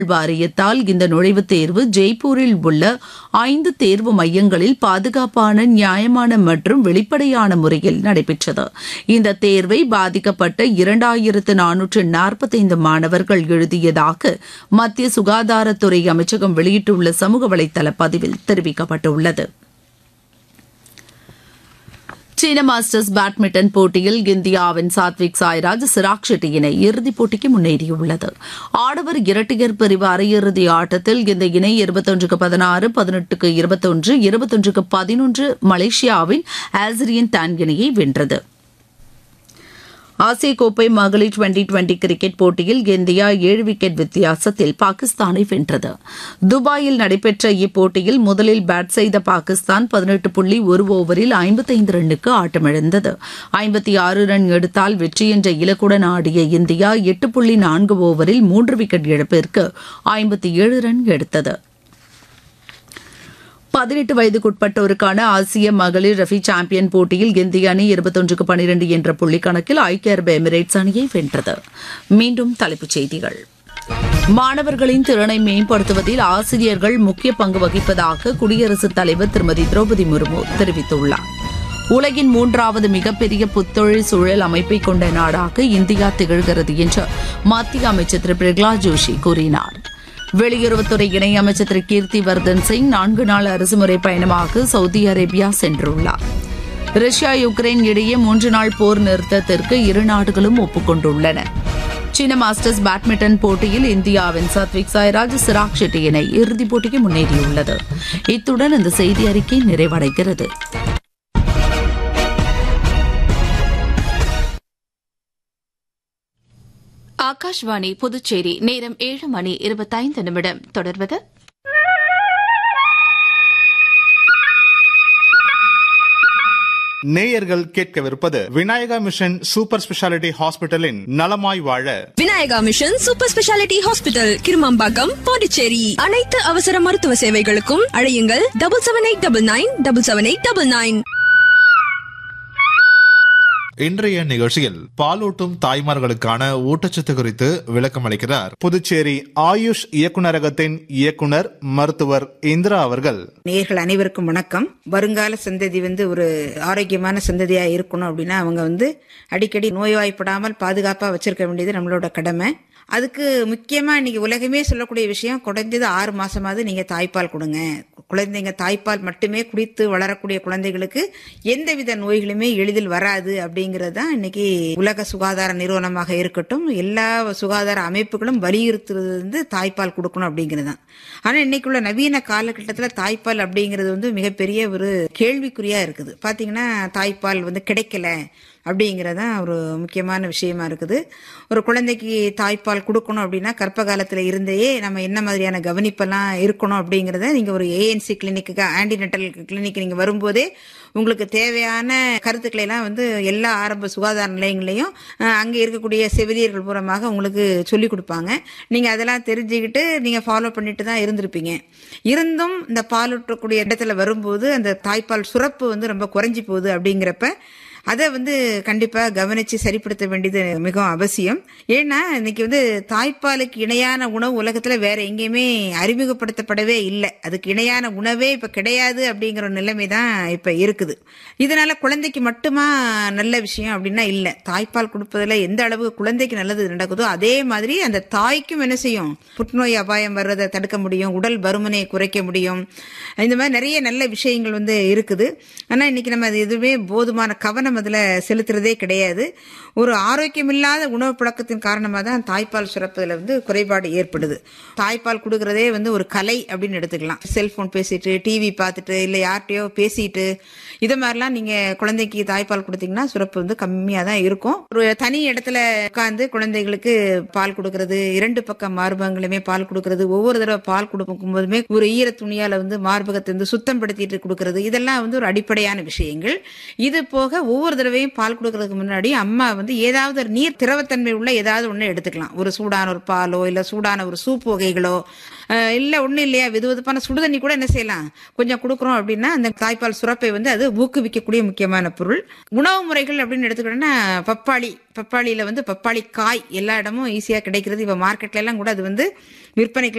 வாரியத்தால் இந்த நுழைவுத் தேர்வு ஜெய்ப்பூரில் உள்ள ஐந்து தேர்வு மையங்களில் பாதுகாப்பான நியாயமான மற்றும் வெளிப்படையான முறையில் நடைபெற்றது இந்த தேர்வை பாதிக்கப்பட்ட இரண்டாயிரத்து நானூற்று நாற்பத்தைந்து மாணவர்கள் எழுதியதாக மத்திய சுகாதாரத்துறை அமைச்சகம் வெளியிட்டுள்ள சமூக வலைதள பதிவில் தெரிவிக்கப்பட்டுள்ளது சீன மாஸ்டர்ஸ் பேட்மிண்டன் போட்டியில் இந்தியாவின் சாத்விக் சாய்ராஜ் சிராக் ஷெட்டி இணை இறுதிப் போட்டிக்கு முன்னேறியுள்ளது ஆடவர் இரட்டையர் பிரிவு அரையிறுதி ஆட்டத்தில் இந்த இணை இருபத்தொன்றுக்கு பதினாறு பதினெட்டுக்கு இருபத்தொன்று இருபத்தொன்றுக்கு பதினொன்று மலேசியாவின் ஆசிரியன் டான் இணையை வென்றது ஆசிய கோப்பை மகளிர் டுவெண்டி டுவெண்டி கிரிக்கெட் போட்டியில் இந்தியா ஏழு விக்கெட் வித்தியாசத்தில் பாகிஸ்தானை வென்றது துபாயில் நடைபெற்ற இப்போட்டியில் முதலில் பேட் செய்த பாகிஸ்தான் பதினெட்டு புள்ளி ஒரு ஓவரில் ஐம்பத்தைந்து ரன்னுக்கு ஆட்டமிழந்தது ஐம்பத்தி ஆறு ரன் எடுத்தால் வெற்றி என்ற இலக்குடன் ஆடிய இந்தியா எட்டு புள்ளி நான்கு ஓவரில் மூன்று விக்கெட் இழப்பிற்கு ஐம்பத்தி ஏழு ரன் எடுத்தது பதினெட்டு வயதுக்குட்பட்டோருக்கான ஆசிய மகளிர் ரஃபி சாம்பியன் போட்டியில் இந்திய அணி இருபத்தொன்றுக்கு பனிரெண்டு என்ற புள்ளி கணக்கில் ஐக்கிய அரபு எமிரேட்ஸ் அணியை வென்றது மீண்டும் தலைப்புச் செய்திகள் மாணவர்களின் திறனை மேம்படுத்துவதில் ஆசிரியர்கள் முக்கிய பங்கு வகிப்பதாக குடியரசுத் தலைவர் திருமதி திரௌபதி முர்மு தெரிவித்துள்ளார் உலகின் மூன்றாவது மிகப்பெரிய புத்தொழில் சூழல் அமைப்பை கொண்ட நாடாக இந்தியா திகழ்கிறது என்று மத்திய அமைச்சர் திரு பிரகலாத் ஜோஷி கூறினார் வெளியுறவுத்துறை இணையமைச்சர் திரு கீர்த்தி வர்தன் சிங் நான்கு நாள் அரசுமுறை பயணமாக சவுதி அரேபியா சென்றுள்ளார் ரஷ்யா யுக்ரைன் இடையே மூன்று நாள் போர் நிறுத்தத்திற்கு இரு நாடுகளும் ஒப்புக்கொண்டுள்ளன சீன மாஸ்டர்ஸ் பேட்மிண்டன் போட்டியில் இந்தியாவின் சத்விக் சாய்ராஜ் சிராக் ஷெட்டி இணை இறுதிப் போட்டிக்கு முன்னேறியுள்ளது இத்துடன் இந்த செய்தி அறிக்கை நிறைவடைகிறது ஆகாஷ்வாணி புதுச்சேரி நேரம் ஏழு மணி இருபத்தைந்து நிமிடம் தொடர்வது நேயர்கள் கேட்கவிருப்பது விநாயகா மிஷன் சூப்பர் ஸ்பெஷாலிட்டி ஹாஸ்பிட்டலின் நலமாய் வாழ Vinayaka mission super speciality hospital Kirumambakkam Pondicherry அனைத்து அவசர மருத்துவ சேவைகளுக்கும் அழையுங்கள் double seven eight double nine double seven eight double nine இன்றைய நிகழ்ச்சியில் பாலூட்டும் தாய்மார்களுக்கான ஊட்டச்சத்து குறித்து விளக்கம் அளிக்கிறார் புதுச்சேரி ஆயுஷ் இயக்குநரகத்தின் இயக்குனர் மருத்துவர் இந்திரா அவர்கள் நேர்கள் அனைவருக்கும் வணக்கம் வருங்கால சந்ததி வந்து ஒரு ஆரோக்கியமான சந்ததியா இருக்கணும் அப்படின்னா அவங்க வந்து அடிக்கடி நோய்வாய்ப்படாமல் பாதுகாப்பா வச்சிருக்க வேண்டியது நம்மளோட கடமை அதுக்கு முக்கியமா இன்னைக்கு உலகமே சொல்லக்கூடிய விஷயம் குறைஞ்சது ஆறு மாசமாவது நீங்க தாய்ப்பால் கொடுங்க குழந்தைங்க தாய்ப்பால் மட்டுமே குடித்து வளரக்கூடிய குழந்தைகளுக்கு எந்தவித நோய்களுமே எளிதில் வராது அப்படிங்கிறது தான் இன்னைக்கு உலக சுகாதார நிறுவனமாக இருக்கட்டும் எல்லா சுகாதார அமைப்புகளும் வலியுறுத்துறது வந்து தாய்ப்பால் கொடுக்கணும் அப்படிங்கிறது தான் ஆனா இன்னைக்குள்ள நவீன காலகட்டத்தில் தாய்ப்பால் அப்படிங்கிறது வந்து மிகப்பெரிய ஒரு கேள்விக்குறியா இருக்குது பாத்தீங்கன்னா தாய்ப்பால் வந்து கிடைக்கல அப்படிங்கிறதா ஒரு முக்கியமான விஷயமா இருக்குது ஒரு குழந்தைக்கு தாய்ப்பால் கொடுக்கணும் அப்படின்னா கர்ப்ப காலத்தில் இருந்தே நம்ம என்ன மாதிரியான கவனிப்பெல்லாம் இருக்கணும் அப்படிங்கிறத நீங்கள் ஒரு ஏஎன்சி கிளினிக்கு ஆன்டிநெட்டல் கிளினிக் நீங்கள் வரும்போதே உங்களுக்கு தேவையான கருத்துக்களை எல்லாம் வந்து எல்லா ஆரம்ப சுகாதார நிலையங்களையும் அங்கே இருக்கக்கூடிய செவிலியர்கள் மூலமாக உங்களுக்கு சொல்லி கொடுப்பாங்க நீங்கள் அதெல்லாம் தெரிஞ்சுக்கிட்டு நீங்கள் ஃபாலோ பண்ணிட்டு தான் இருந்திருப்பீங்க இருந்தும் இந்த பாலூட்டக்கூடிய இடத்துல வரும்போது அந்த தாய்ப்பால் சுரப்பு வந்து ரொம்ப குறைஞ்சி போகுது அப்படிங்கிறப்ப அதை வந்து கண்டிப்பா கவனிச்சு சரிப்படுத்த வேண்டியது மிகவும் அவசியம் ஏன்னா இன்னைக்கு வந்து தாய்ப்பாலுக்கு இணையான உணவு உலகத்துல வேற எங்கேயுமே அறிமுகப்படுத்தப்படவே இல்லை அதுக்கு இணையான உணவே இப்ப கிடையாது அப்படிங்கிற ஒரு நிலைமை தான் இப்ப இருக்குது இதனால குழந்தைக்கு மட்டுமா நல்ல விஷயம் அப்படின்னா இல்லை தாய்ப்பால் கொடுப்பதில் எந்த அளவுக்கு குழந்தைக்கு நல்லது நடக்குதோ அதே மாதிரி அந்த தாய்க்கும் என்ன செய்யும் புற்றுநோய் அபாயம் வர்றதை தடுக்க முடியும் உடல் பருமனை குறைக்க முடியும் இந்த மாதிரி நிறைய நல்ல விஷயங்கள் வந்து இருக்குது ஆனா இன்னைக்கு நம்ம அது எதுவுமே போதுமான கவனம் அதில் செலுத்துறதே கிடையாது ஒரு ஆரோக்கியமில்லாத உணவு பழக்கத்தின் காரணமாக தான் தாய்ப்பால் சுரப்பதில் வந்து குறைபாடு ஏற்படுது தாய்ப்பால் கொடுக்கறதே வந்து ஒரு கலை அப்படின்னு எடுத்துக்கலாம் செல்போன் பேசிட்டு டிவி பார்த்துட்டு இல்லை யார்கிட்டயோ பேசிட்டு இது மாதிரிலாம் நீங்க குழந்தைக்கு தாய்ப்பால் கொடுத்தீங்கன்னா சுரப்பு வந்து கம்மியாக தான் இருக்கும் ஒரு தனி இடத்துல உட்காந்து குழந்தைகளுக்கு பால் கொடுக்கறது இரண்டு பக்கம் மார்பகங்களுமே பால் கொடுக்கறது ஒவ்வொரு தடவை பால் கொடுக்கும் போதுமே ஒரு ஈர துணியால வந்து மார்பகத்தை வந்து சுத்தம் படுத்திட்டு கொடுக்கறது இதெல்லாம் வந்து ஒரு அடிப்படையான விஷயங்கள் இது போக ஒவ்வொரு ஒவ்வொரு தடவையும் பால் கொடுக்கறதுக்கு முன்னாடி அம்மா வந்து ஏதாவது ஒரு நீர் திரவத்தன்மை உள்ள ஏதாவது ஒன்று எடுத்துக்கலாம் ஒரு சூடான ஒரு பாலோ இல்லை சூடான ஒரு சூப் வகைகளோ அஹ் இல்லை ஒன்றும் இல்லையா வெது வெதுப்பான சுடுதண்ணி கூட என்ன செய்யலாம் கொஞ்சம் கொடுக்குறோம் அப்படின்னா அந்த தாய்ப்பால் சுரப்பை வந்து அது ஊக்குவிக்கக்கூடிய முக்கியமான பொருள் உணவு முறைகள் அப்படின்னு எடுத்துக்கிட்டோம்னா பப்பாளி பப்பாளியில் வந்து பப்பாளி காய் எல்லா இடமும் ஈஸியாக கிடைக்கிறது இப்போ மார்க்கெட்ல எல்லாம் கூட அது வந்து விற்பனைக்கு